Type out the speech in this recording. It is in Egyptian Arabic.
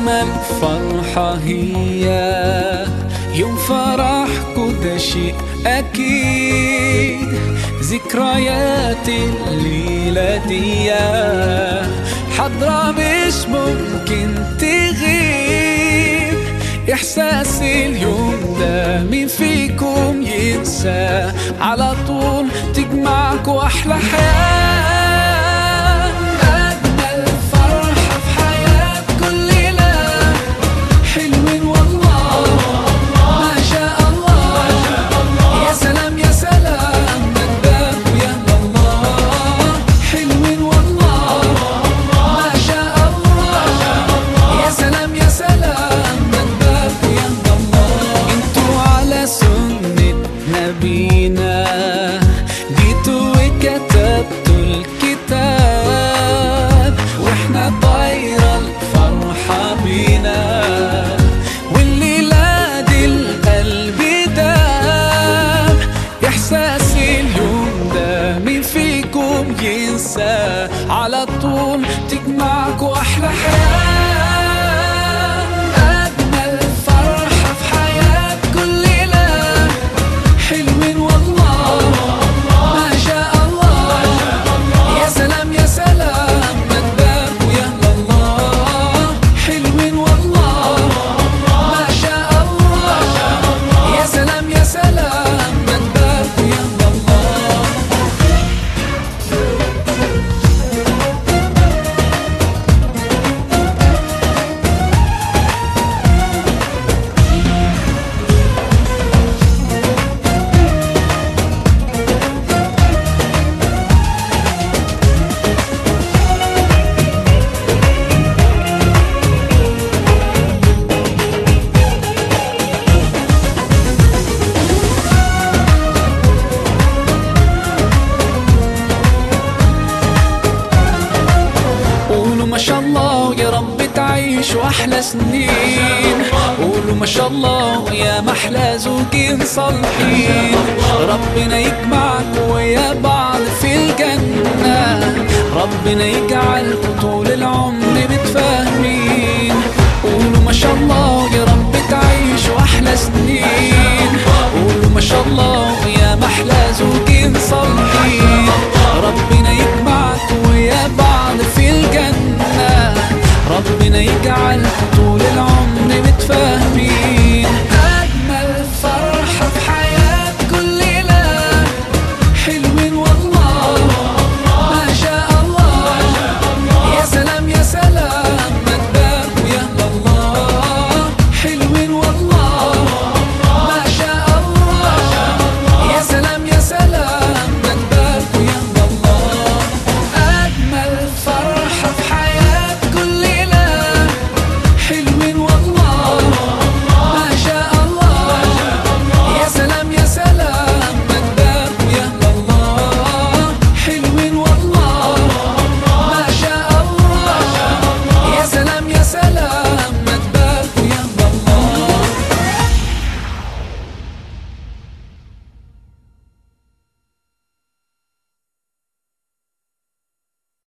أجمل فرحة هي يوم فرحكوا ده شيء أكيد ذكريات الليلة دي حضرة مش ممكن تغيب إحساس اليوم ده مين فيكم ينسى على طول تجمعكوا أحلى حياة أجمل فرحة في حياة كل ليلة حلوين والله ما شاء الله يا سلام يا سلام نداك يا الله حلوين والله ما شاء الله يا سلام يا سلام نداك يا الله انتوا على سنة نبينا جيتوا وكتبتوا الكتاب واحنا طايرة الفرحة بينا والليلة دي القلب داب إحساس اليوم ده مين فيكم ينسى على طول تجمعكوا أحلى حياة أجمل فرحة في حياة كل ليلة حلوين والله ما شاء الله يا سلام يا سلام نداك يا الله حلوين والله ما شاء الله يا سلام يا سلام نداك يا الله قولوا ما شاء الله يا رب تعيشوا احلى سنين قولوا ما شاء الله يا محلى زوجين صالحين ربنا يجمعكم ويا بعض في الجنة ربنا يجعلكم طول العمر